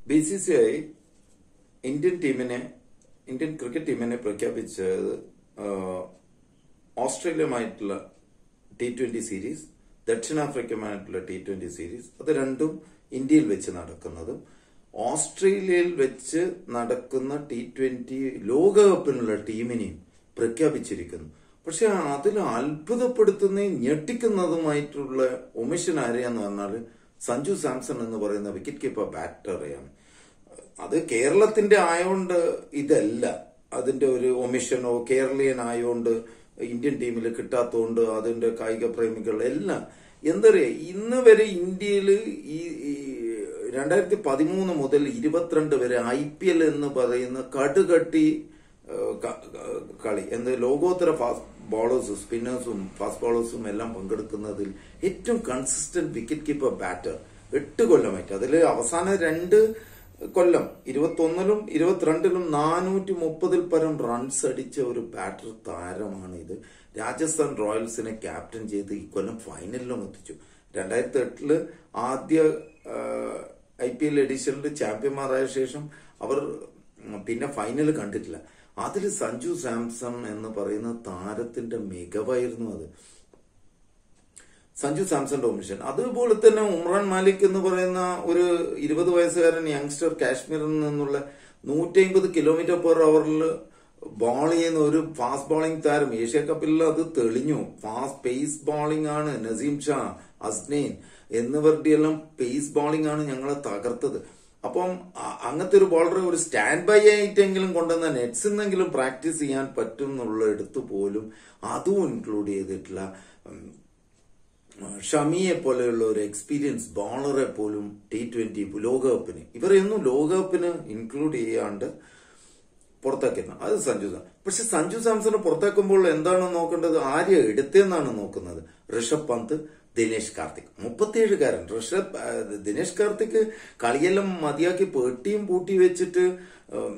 B C C I Indian ടീമിനെ Indian cricket ടീമിനെ പ്രഖ്യാപിച്ചത് ആ, ഓസ്ട്രേലിയയുമായിട്ടുള്ള ടി ട്വന്റി സീരീസ് ദക്ഷിണാഫ്രിക്കയുമായിട്ടുള്ള ടി ട്വന്റി സീരീസ് അത് രണ്ടും ഇന്ത്യയിൽ വെച്ച് നടക്കുന്നതും ഓസ്ട്രേലിയയിൽ വെച്ച് നടക്കുന്ന ടി ട്വന്റി ലോകകപ്പിനുള്ള ടീമിനെയും പ്രഖ്യാപിച്ചിരിക്കുന്നു പക്ഷെ അതിൽ അത്ഭുതപ്പെടുത്തുന്നതും ഞെട്ടിക്കുന്നതുമായിട്ടുള്ള ഒമിഷൻ ആരെയാന്ന് പറഞ്ഞാൽ സഞ്ജു സാംസൺ എന്ന് പറയുന്ന വിക്കറ്റ് കീപ്പർ ബാറ്ററെയാണ് അത് കേരളത്തിന്റെ ആയതുകൊണ്ട് ഇതല്ല അതിന്റെ ഒരു ഒമിഷനോ കേരളീയൻ ആയതുകൊണ്ട് ഇന്ത്യൻ ടീമിൽ കിട്ടാത്തതുകൊണ്ട് അതിന്റെ കായിക പ്രേമികൾ എല്ലാം എന്തറിയാ ഇന്ന് വരെ ഇന്ത്യയിൽ ഈ ഈ രണ്ടായിരത്തി പതിമൂന്ന് മുതൽ ഇരുപത്തിരണ്ട് വരെ ഐ പി എൽ എന്ന് പറയുന്ന കടുകട്ടി ഏഹ്, ക- ക- കളി എന്ത് ലോകോത്തര ഫാസ്റ്റ് ബോളേഴ്സും സ്പിന്നേഴ്സും ഫാസ്റ്റ് ബോളേഴ്സും എല്ലാം പങ്കെടുക്കുന്നതിൽ ഏറ്റവും കൺസിസ്റ്റന്റ് വിക്കറ്റ് കീപ്പർ ബാറ്റർ എട്ട് കൊല്ലമായിട്ട് അതിൽ അവസാന രണ്ട് കൊല്ലം ഇരുപത്തൊന്നിലും ഇരുപത്തിരണ്ടിലും നാനൂറ്റി മുപ്പതിൽ പരം റൺസ് അടിച്ച ഒരു ബാറ്റർ താരമാണ് ഇത് രാജസ്ഥാൻ റോയൽസിനെ ക്യാപ്റ്റൻ ചെയ്ത് ഈ കൊല്ലം ഫൈനലിലും എത്തിച്ചു രണ്ടായിരത്തി എട്ടില് ആദ്യ ഐ പി എൽ എഡിഷനിൽ ചാമ്പ്യന്മാരായ ശേഷം അവർ ഉം, പിന്നെ ഫൈനൽ കണ്ടിട്ടില്ല അതിൽ സഞ്ജു സാംസൺ എന്ന് പറയുന്ന താരത്തിന്റെ മികവായിരുന്നു അത് സഞ്ജു സാംസന്റെ ഒമിഷൻ അതുപോലെ തന്നെ ഉമ്രാൻ മാലിക് എന്ന് പറയുന്ന ഒരു ഇരുപത് വയസ്സുകാരൻ യങ്സ്റ്റർ കാശ്മീരിൽ നിന്നുള്ള നൂറ്റി അമ്പത് കിലോമീറ്റർ പെർ അവറിൽ ബോൾ ചെയ്യുന്ന ഒരു ഫാസ്റ്റ് ബോളിംഗ് താരം ഏഷ്യ കപ്പിൽ അത് തെളിഞ്ഞു ഫാസ്റ്റ് പേസ് ബോളിംഗ് ആണ് നസീം ഷാ അസ്നൈൻ എന്നിവരുടെ എല്ലാം പേസ് ബോളിംഗ് ആണ് ഞങ്ങളെ തകർത്തത് അപ്പം അ- അങ്ങനത്തെ ഒരു ബോളർ ഒരു സ്റ്റാൻഡ് ബൈ ആയിട്ടെങ്കിലും കൊണ്ടുവന്ന നെറ്റ്സ് എന്നെങ്കിലും പ്രാക്ടീസ് ചെയ്യാൻ പറ്റും എന്നുള്ള എടുത്തു പോലും അതും ഇൻക്ലൂഡ് ചെയ്തിട്ടില്ല ഉം, ഷമിയെ പോലെയുള്ള ഒരു എക്സ്പീരിയൻസ് ബോളറെ പോലും ടി ട്വന്റി ലോകകപ്പിന് ഇവരെയൊന്നും ലോകകപ്പിന് ഇൻക്ലൂഡ് ചെയ്യാണ്ട് പുറത്താക്കിയിരുന്നു അത് സഞ്ജു സാം പക്ഷെ സഞ്ജു സാംസനെ പുറത്താക്കുമ്പോൾ എന്താണ് നോക്കേണ്ടത് ആര്യ എടുത്തെന്നാണ് നോക്കുന്നത് ഋഷഭ് പന്ത് ദിനേശ് കാർത്തിക് മുപ്പത്തിയേഴുകാരൻ ഋഷഭ് ആ, ദിനേശ് കാർത്തിക് കളിയെല്ലാം മതിയാക്കി പെട്ടിയും പൂട്ടി വെച്ചിട്ട് ഉം,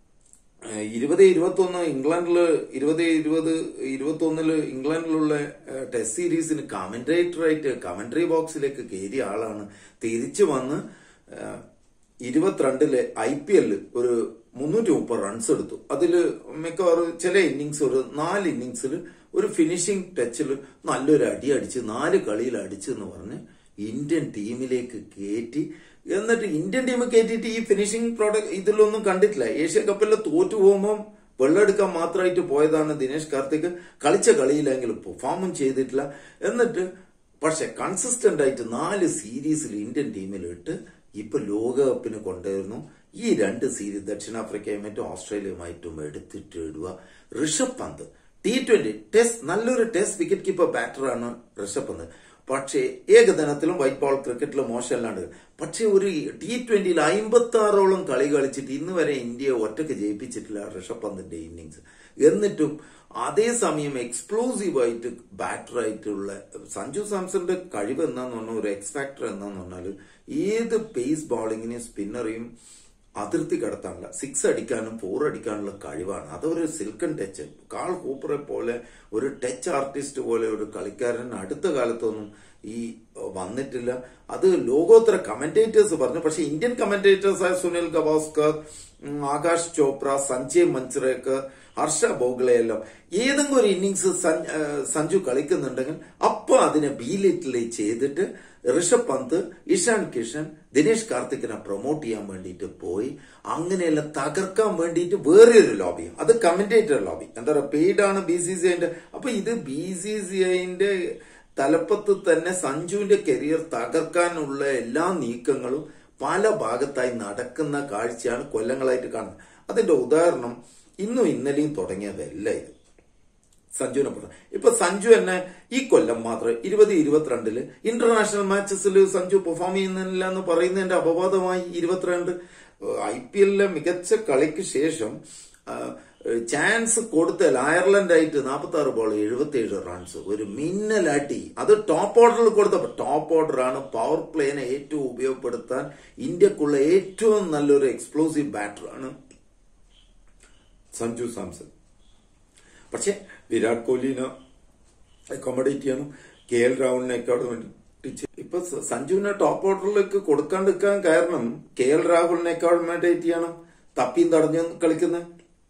ഏഹ് ഇരുപത് ഇരുപത്തൊന്ന് ഇംഗ്ലണ്ടില് ഇരുപത് ഇരുപത് ഇരുപത്തൊന്നില് ഇംഗ്ലണ്ടിലുള്ള ഏഹ് ടെസ്റ്റ് സീരീസിന് കമന്റേറ്ററായിട്ട് കമന്ററി ബോക്സിലേക്ക് കയറിയ ആളാണ് തിരിച്ചു വന്ന് ഏഹ് ഇരുപത്തിരണ്ടിലെ ഐ പി എല്ലിൽ ഒരു മുന്നൂറ്റി മുപ്പത് റൺസ് എടുത്തു അതില് മിക്കവാറും ചില ഇന്നിങ്സ് ഒരു നാല് ഇന്നിങ്സിൽ ഒരു ഫിനിഷിംഗ് ടച്ചിൽ നല്ലൊരു അടി അടിച്ച് നാല് കളിയിൽ അടിച്ചു എന്ന് പറഞ്ഞ് ഇന്ത്യൻ ടീമിലേക്ക് കയറ്റി എന്നിട്ട് ഇന്ത്യൻ ടീം കയറ്റിയിട്ട് ഈ ഫിനിഷിംഗ് പ്രോഡക്റ്റ് ഇതിലൊന്നും കണ്ടിട്ടില്ല ഏഷ്യ കപ്പിൽ തോറ്റു പോകുമ്പോൾ വെള്ളമെടുക്കാൻ മാത്രമായിട്ട് പോയതാണ് ദിനേശ് കാർത്തിക് കളിച്ച കളിയിലെങ്കിലും പെർഫോമും ചെയ്തിട്ടില്ല എന്നിട്ട് പക്ഷെ കൺസിസ്റ്റന്റ് ആയിട്ട് നാല് സീരീസിൽ ഇന്ത്യൻ ടീമിലിട്ട് ഇപ്പൊ ലോകകപ്പിന് കൊണ്ടുവരുന്നു ഈ രണ്ട് സീരീസ് ദക്ഷിണാഫ്രിക്കയുമായിട്ടും ഓസ്ട്രേലിയയുമായിട്ടും എടുത്തിട്ട് ഇടുക Rishabh Pant T twenty test നല്ലൊരു ടെസ്റ്റ് വിക്കറ്റ് കീപ്പർ ബാറ്ററാണ് ഋഷഭ് പന്ത് പക്ഷേ ഏകദിനത്തിലും വൈറ്റ് ബോൾ ക്രിക്കറ്റിലും മോശമല്ലാണ്ട് പക്ഷെ ഒരു ടി ട്വന്റിയിൽ അമ്പത്തി ആറോളം കളി കളിച്ചിട്ട് ഇന്ന് വരെ ഇന്ത്യയെ ഒറ്റക്ക് ജയിപ്പിച്ചിട്ടില്ല ഋഷഭ് പന്തിന്റെ ഇന്നിങ്സ് എന്നിട്ടും അതേസമയം എക്സ്പ്ലോസീവ് ആയിട്ട് ബാറ്റർ ആയിട്ടുള്ള സഞ്ജു സാംസന്റെ കഴിവ് എന്താന്ന് പറഞ്ഞാൽ ഒരു എക്സ് ഫാക്ടർ എന്താന്ന് പറഞ്ഞാൽ ഏത് പേസ് ബോളിങ്ങിനെയും സ്പിന്നറെയും അതിർത്തി കടത്താനുള്ള സിക്സ് അടിക്കാനും ഫോർ അടിക്കാനുള്ള കഴിവാണ് അതൊരു സിൽക്കൻ ടച്ച് കാൾ കൂപ്പറെ പോലെ ഒരു ടച്ച് ആർട്ടിസ്റ്റ് പോലെ ഒരു കളിക്കാരൻ അടുത്ത കാലത്തൊന്നും ഈ വന്നിട്ടില്ല അത് ലോകോത്തര കമന്റേറ്റേഴ്സ് പറഞ്ഞു പക്ഷെ ഇന്ത്യൻ കമന്റേറ്റേഴ്സ് ആയ സുനിൽ ഗവാസ്കർ ഉം, ആകാശ് ചോപ്ര സഞ്ജയ് മഞ്ച്രേക്കർ ഹർഷ ബോഗ്ലെയെല്ലാം ഏതെങ്കിലും ഒരു ഇന്നിങ്സ് സഞ്ജു കളിക്കുന്നുണ്ടെങ്കിൽ അപ്പൊ അതിനെ ബീലിറ്റിൽ ചെയ്തിട്ട് ഋഷഭ് പന്ത് ഇഷാൻ കിഷൻ ദിനേശ് കാർത്തിക്കിനെ പ്രൊമോട്ട് ചെയ്യാൻ വേണ്ടിയിട്ട് പോയി അങ്ങനെയെല്ലാം തകർക്കാൻ വേണ്ടിയിട്ട് വേറെ ഒരു ലോബി അത് കമന്റേറ്റർ ലോബി എന്താ പറയുക പെയ്ഡാണ് ബി സി സി ഐന്റെ അപ്പൊ ഇത് ബി സി സി ഐന്റെ തലപ്പത്ത് തന്നെ സഞ്ജുവിന്റെ കരിയർ തകർക്കാനുള്ള എല്ലാ നീക്കങ്ങളും പല ഭാഗത്തായി നടക്കുന്ന കാഴ്ചയാണ് കൊല്ലങ്ങളായിട്ട് കാണുന്നത് അതിന്റെ ഉദാഹരണം ഇന്നും ഇന്നലെയും തുടങ്ങിയതല്ല ഇത് സഞ്ജുവിനെ പറഞ്ഞു ഇപ്പൊ സഞ്ജു തന്നെ ഈ കൊല്ലം മാത്രം ഇരുപത് ഇരുപത്തിരണ്ടില് ഇന്റർനാഷണൽ മാച്ചസിൽ സഞ്ജു പെർഫോം ചെയ്യുന്നില്ല എന്ന് പറയുന്നതിന്റെ അപവാദമായി ഇരുപത്തിരണ്ട് ഐ പി എല്ലിലെ മികച്ച കളിക്ക് ശേഷം ചാൻസ് കൊടുത്താൽ അയർലൻഡായിട്ട് നാൽപ്പത്തി ആറ് ബോൾ എഴുപത്തിയേഴ് റൺസ് ഒരു മിന്നലടി അത് ടോപ്പ് ഓർഡറിൽ കൊടുത്തപ്പോ ടോപ്പ് ഓർഡറാണ് പവർ പ്ലേനെ ഏറ്റവും ഉപയോഗപ്പെടുത്താൻ ഇന്ത്യക്കുള്ള ഏറ്റവും നല്ലൊരു എക്സ്പ്ലോസീവ് ബാറ്ററാണ് സഞ്ജു സാംസൺ പക്ഷെ വിരാട് കോഹ്ലിനെ അക്കോമഡേറ്റ് ചെയ്യണം കെ എൽ രാഹുലിനെ അക്കോമഡേറ്റ് പൊട്ടിച്ച് ഇപ്പൊ സ- സഞ്ജുവിനെ ടോപ്പ് ഓർഡറിലേക്ക് കൊടുക്കാണ്ടിരിക്കാൻ കാരണം കെ എൽ രാഹുലിനേക്കാൾ മാൻഡേറ്റ് ചെയ്യണം തപ്പിയും തടഞ്ഞു കളിക്കുന്നത്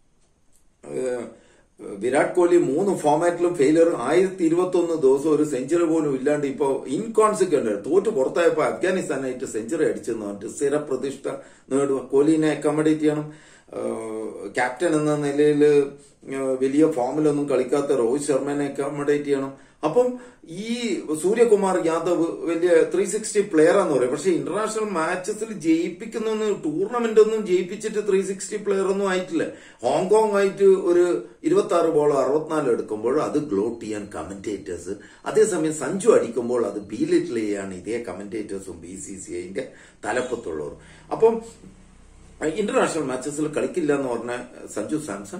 ഏഹ് വിരാട് കോഹ്ലി മൂന്ന് ഫോമാറ്റിലും ഫെയിലിയർ ആയിരത്തി ഇരുപത്തി ഒന്ന് ദിവസം ഒരു സെഞ്ചുറി പോലും ഇല്ലാണ്ട് ഇപ്പോ ഇൻകോൺസിക്വന്റ് തോറ്റ് പുറത്തായപ്പോ അഫ്ഗാനിസ്ഥാനായിട്ട് സെഞ്ചുറി അടിച്ചെന്ന് പറഞ്ഞിട്ട് സ്ഥിരപ്രതിഷ്ഠ നേടുക കോഹ്ലിനെ അക്കോമഡേറ്റ് ചെയ്യണം ഏഹ് ക്യാപ്റ്റൻ എന്ന നിലയിൽ വലിയ ഫോമിലൊന്നും കളിക്കാത്ത രോഹിത് ശർമ്മനെ അക്കോമഡേറ്റ് ചെയ്യണം അപ്പം ഈ സൂര്യകുമാർ യാദവ് വലിയ ത്രീ സിക്സ്റ്റി പ്ലെയർ ആന്ന് പറയും പക്ഷെ ഇന്റർനാഷണൽ മാച്ചസിൽ ജയിപ്പിക്കുന്ന ടൂർണമെന്റ് ഒന്നും ജയിപ്പിച്ചിട്ട് ത്രീ സിക്സ്റ്റി പ്ലെയർ ഒന്നും ആയിട്ടില്ല ഹോങ്കോങ് ആയിട്ട് ഒരു ഇരുപത്തി ആറ് ബോൾ അറുപത്തിനാല് എടുക്കുമ്പോൾ അത് ഗ്ലോട്ട് ചെയ്യാൻ കമന്റേറ്റേഴ്സ് അതേസമയം സഞ്ജു അടിക്കുമ്പോൾ അത് ബീലിറ്റിൽ ചെയ്യാണ് ഇതേ കമന്റേറ്റേഴ്സും ബി സി സി ഐന്റെ തലപ്പത്തുള്ളവർ അപ്പം ഇന്റർനാഷണൽ മാച്ചസിൽ കളിക്കില്ല എന്ന് പറഞ്ഞ സഞ്ജു സാംസൺ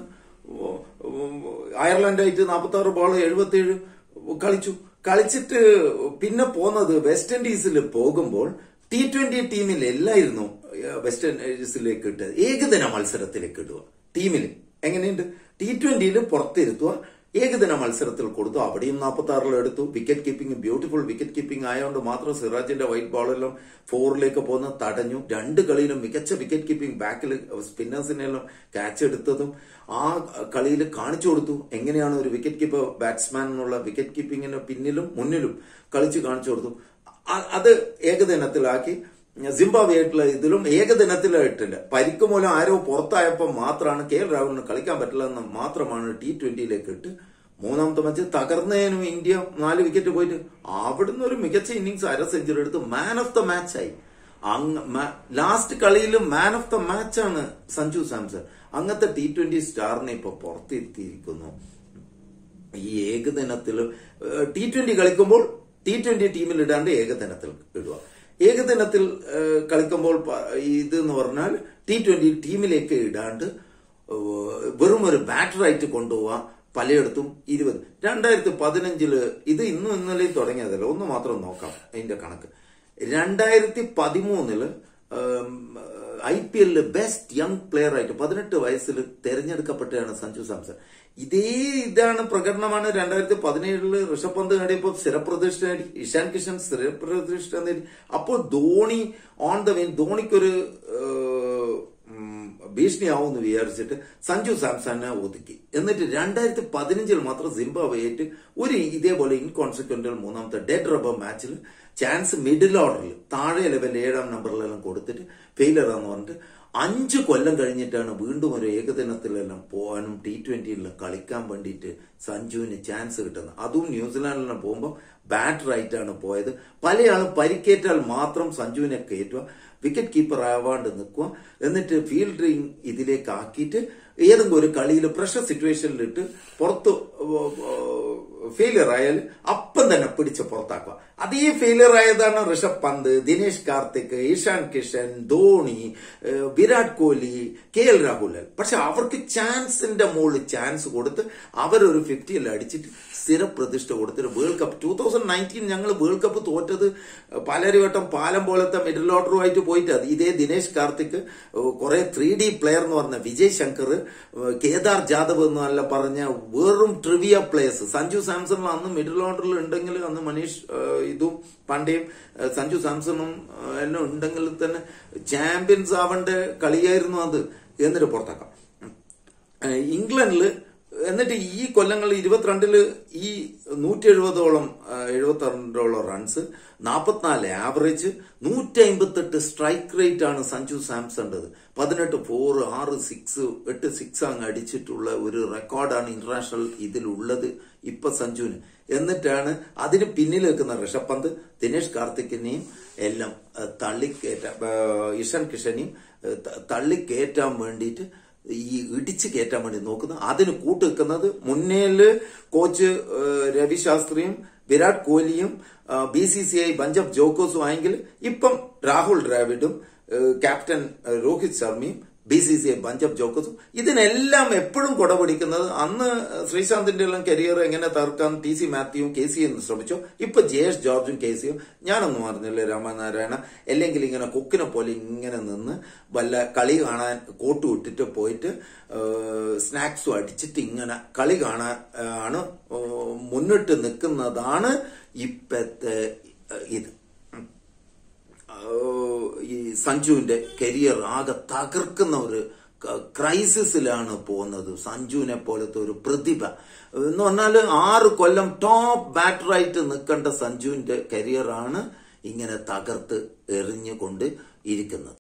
അയർലൻഡായിട്ട് നാൽപ്പത്തി ആറ് ബോൾ എഴുപത്തിയേഴ് കളിച്ചു കളിച്ചിട്ട് പിന്നെ പോന്നത് വെസ്റ്റ് ഇൻഡീസിൽ പോകുമ്പോൾ ടി ട്വന്റി ടീമിൽ എല്ലായിരുന്നു വെസ്റ്റ് ഇൻഡീസിലേക്ക് ഇട്ട് ഏകദിന മത്സരത്തിലേക്ക് ഇടുക ടീമിൽ എങ്ങനെയുണ്ട് ടി ട്വന്റിയിൽ പുറത്തിരുത്തുക ഏകദിന മത്സരത്തിൽ കൊടുത്തു അവിടെയും നാൽപ്പത്തി ആറിൽ എടുത്തു wicket keeping beautiful wicket keeping ആയതുകൊണ്ട് മാത്രം സിറാജിന്റെ വൈറ്റ് ബോളെല്ലാം ഫോറിലേക്ക് പോകുന്ന തടഞ്ഞു രണ്ട് കളിയിലും മികച്ച വിക്കറ്റ് കീപ്പിംഗ് ബാക്കിൽ സ്പിന്നേഴ്സിനെല്ലാം ക്യാച്ച് എടുത്തതും ആ കളിയിൽ കാണിച്ചു കൊടുത്തു എങ്ങനെയാണ് ഒരു വിക്കറ്റ് കീപ്പർ ബാറ്റ്സ്മാൻ എന്നുള്ള വിക്കറ്റ് കീപ്പിങ്ങിന് പിന്നിലും മുന്നിലും കളിച്ച് കാണിച്ചു കൊടുത്തു അ- അത് ഏകദിനത്തിലാക്കി സിംബാബ്വേയായിട്ടുള്ള ഇതിലും ഏകദിനത്തിലായിട്ടില്ല പരിക്ക് മൂലം ആരോ പുറത്തായപ്പോൾ മാത്രമാണ് കെ എൽ രാഹുലിന് കളിക്കാൻ പറ്റില്ല എന്ന് മാത്രമാണ് ടി ട്വന്റിയിലേക്ക് ഇട്ട് മൂന്നാമത്തെ മാച്ച് തകർന്നതിനും ഇന്ത്യ നാല് വിക്കറ്റ് പോയിട്ട് അവിടുന്ന് ഒരു മികച്ച ഇന്നിങ്സ് അര സെഞ്ചുറി എടുത്ത് മാൻ ഓഫ് ദ മാച്ചായി ലാസ്റ്റ് കളിയിൽ man of the മാച്ചാണ് Sanju Samson അങ്ങനത്തെ ടി ട്വന്റി സ്റ്റാറിനെ ഇപ്പൊ പുറത്തെത്തിയിരിക്കുന്നു ഈ ഏകദിനത്തിൽ ടി ട്വന്റി കളിക്കുമ്പോൾ ടി ട്വന്റി ടീമിൽ ഇടാണ്ട് ഏകദിനത്തിൽ ഇടുക ഏകദിനത്തിൽ ഏഹ്, കളിക്കുമ്പോൾ പ- ഇത് എന്ന് പറഞ്ഞാൽ ടി ട്വന്റി ടീമിലേക്ക് ഇടാണ്ട് ഏഹ്, വെറും ഒരു ബാറ്ററായിട്ട് കൊണ്ടുപോവാ പലയിടത്തും ഇരുപത് രണ്ടായിരത്തി പതിനഞ്ചില് ഇത് ഇന്നും ഇന്നലെയും തുടങ്ങിയതല്ല ഒന്ന് മാത്രം നോക്കാം അതിന്റെ കണക്ക് രണ്ടായിരത്തി പതിമൂന്നില് ഐ പി എല്ലില് ബെസ്റ്റ് യങ് പ്ലെയർ ആയിട്ട് പതിനെട്ട് വയസ്സിൽ തെരഞ്ഞെടുക്കപ്പെട്ടതാണ് സഞ്ജു സാംസൺ ഇതേ ഇതാണ് പ്രകടനമാണ് രണ്ടായിരത്തി പതിനേഴില് ഋഷഭ് പന്ത് നേടിയപ്പോൾ സ്ഥിരപ്രതിഷ്ഠ നേടി ഇഷാൻ കിഷൻ സ്ഥിരപ്രതിഷ്ഠ നേടി അപ്പോൾ ധോണി ഓൺ ദ വെയിൻ ധോണിക്കൊരു ഏഹ്, ഉം, ഭീഷണിയാവും എന്ന് വിചാരിച്ചിട്ട് സഞ്ജു സാംസനെ ഒതുക്കി എന്നിട്ട് രണ്ടായിരത്തി പതിനഞ്ചിൽ മാത്രം സിംബാബ്വേയായിട്ട് ഒരു ഇതേപോലെ ഇൻകോൺസിക്വന്റൽ മൂന്നാമത്തെ ഡെഡ് റബ്ബർ മാച്ചിൽ ചാൻസ് മിഡിൽ ഓർഡറിൽ താഴെ ലെവൽ ഏഴാം നമ്പറിലെല്ലാം കൊടുത്തിട്ട് ഫെയിലർ ആന്ന് പറഞ്ഞിട്ട് അഞ്ച് കൊല്ലം കഴിഞ്ഞിട്ടാണ് വീണ്ടും ഒരു ഏകദിനത്തിലെല്ലാം പോകാനും ടി ട്വന്റിയിലും കളിക്കാൻ വേണ്ടിയിട്ട് സഞ്ജുവിന് ചാൻസ് കിട്ടുന്നത് അതും ന്യൂസിലാൻഡിലും പോകുമ്പോൾ ബാറ്ററായിട്ടാണ് പോയത് പലയാളും പരിക്കേറ്റാൽ മാത്രം സഞ്ജുവിനെ കയറ്റുക വിക്കറ്റ് കീപ്പർ ആവാണ്ട് നിൽക്കുക എന്നിട്ട് ഫീൽഡിങ് ഇതിലേക്ക് ആക്കിയിട്ട് ഏതെങ്കിലും ഒരു കളിയിൽ പ്രഷർ സിറ്റുവേഷനിലിട്ട് പുറത്ത് ഫെയിലിയർ ആയാൽ അപ്പം തന്നെ പിടിച്ച് പുറത്താക്കുക അതേ ഫെയിലിയർ ആയതാണ് ഋഷഭ് പന്ത് ദിനേശ് കാർത്തിക് ഇഷാൻ കിഷൻ ധോണി ഏഹ് വിരാട് കോഹ്ലി കെ എൽ രാഹുൽ പക്ഷെ അവർക്ക് ചാൻസിന്റെ മുകളിൽ ചാൻസ് കൊടുത്ത് അവരൊരു ഫിഫ്റ്റിയിൽ അടിച്ചിട്ട് സ്ഥിരപ്രതിഷ്ഠ കൊടുത്തിട്ട് world cup two thousand nineteen ഞങ്ങൾ വേൾഡ് കപ്പ് തോറ്റത് പലരുവട്ടം പാലം പോലത്തെ മിഡിൽ ഓർഡറുമായിട്ട് പോയിട്ട് അത് ഇതേ ദിനേശ് കാർത്തിക് കുറെ ത്രീ ഡി പ്ലെയർ എന്ന് പറഞ്ഞ വിജയ് ശങ്കർ കേദാർ ജാദവ് എന്നെല്ലാം പറഞ്ഞ വെറും ട്രിവിയ പ്ലേയേഴ്സ് സഞ്ജു സാംസൺ അന്ന് മിഡിൽ ഓർഡറിൽ ഉണ്ടെങ്കിൽ അന്ന് മനീഷ് ഏഹ്, ഇതും പാണ്ഡ്യയും ഏഹ്, സഞ്ജു സാംസണും ഏഹ്, എല്ലാം ഉണ്ടെങ്കിൽ തന്നെ ചാമ്പ്യൻസ് ആവേണ്ട കളിയായിരുന്നു അത് എന്നിട്ട് പുറത്താക്കാം ഏഹ്, ഇംഗ്ലണ്ടില് എന്നിട്ട് ഈ കൊല്ലങ്ങൾ ഇരുപത്തിരണ്ടില് ഈ നൂറ്റി എഴുപതോളം എഴുപത്തി രണ്ടോളം റൺസ് നാൽപ്പത്തിനാല് ആവറേജ് നൂറ്റി അമ്പത്തെട്ട് സ്ട്രൈക്ക് റേറ്റ് ആണ് സഞ്ജു സാംസൺറത് പതിനെട്ട് ഫോർ ആറ് സിക്സ് എട്ട് സിക്സ് അങ്ങ് അടിച്ചിട്ടുള്ള ഒരു റെക്കോർഡാണ് ഇന്റർനാഷണൽ ഇതിലുള്ളത് ഇപ്പൊ സഞ്ജുവിന് എന്നിട്ടാണ് അതിന് പിന്നിൽ നിൽക്കുന്ന ഋഷഭ് പന്ത് ദിനേഷ് കാർത്തിക്കിനെയും എല്ലാം ഏഹ്, തള്ളിക്കയറ്റാൻ ഏഹ്, ഇഷാൻ കിഷനെയും ഏഹ്, ത- തള്ളിക്കയറ്റാൻ വേണ്ടിയിട്ട് ഈ ഇടിച്ച് കയറ്റാൻ വേണ്ടി നോക്കുന്നത് അതിന് കൂട്ടുനിൽക്കുന്നത് മുന്നേല് കോച്ച് ഏഹ്, രവി ശാസ്ത്രിയും വിരാട് കോഹ്ലിയും ബി സി സി ഐ ബഞ്ചബ് ജോക്കോസും ആയെങ്കിൽ ഇപ്പം രാഹുൽ ദ്രാവിഡും ഏഹ്, ക്യാപ്റ്റൻ ഏഹ്, രോഹിത് ശർമ്മയും ബി സി സി ഐ ബഞ്ചബ് ജോക്കോസും ഇതിനെല്ലാം എപ്പോഴും കൊടപിടിക്കുന്നത് അന്ന് ശ്രീശാന്തിന്റെ എല്ലാം കരിയർ എങ്ങനെ തകർക്കാൻ ടി സി മാത്യുവും കെ സി എന്ന് ശ്രമിച്ചോ ഇപ്പൊ ജയേഷ് ജോർജും കെ സിയും ഞാനൊന്നും പറഞ്ഞില്ലേ രാമനാരായണ അല്ലെങ്കിൽ ഇങ്ങനെ കൊക്കിനെ പോലെ ഇങ്ങനെ നിന്ന് വല്ല കളി കാണാൻ കോട്ട് വിട്ടിട്ട് പോയിട്ട് സ്നാക്സും അടിച്ചിട്ട് ഇങ്ങനെ കളി കാണാൻ ആണ് ഏഹ്, മുന്നിട്ട് നിൽക്കുന്നതാണ് ഇപ്പത്തെ ഏഹ്, ഇത് ഏഹ്, ഈ സഞ്ജുവിന്റെ കരിയർ ആകെ തകർക്കുന്ന ഒരു ക- ക്രൈസിസിലാണ് പോകുന്നത് സഞ്ജുവിനെ പോലത്തെ ഒരു പ്രതിഭ എന്ന് പറഞ്ഞാൽ ആറ് കൊല്ലം ടോപ്പ് ബാറ്ററായിട്ട് നിൽക്കേണ്ട സഞ്ജുവിന്റെ കരിയറാണ് ഇങ്ങനെ തകർത്ത് എറിഞ്ഞുകൊണ്ട് ഇരിക്കുന്നത്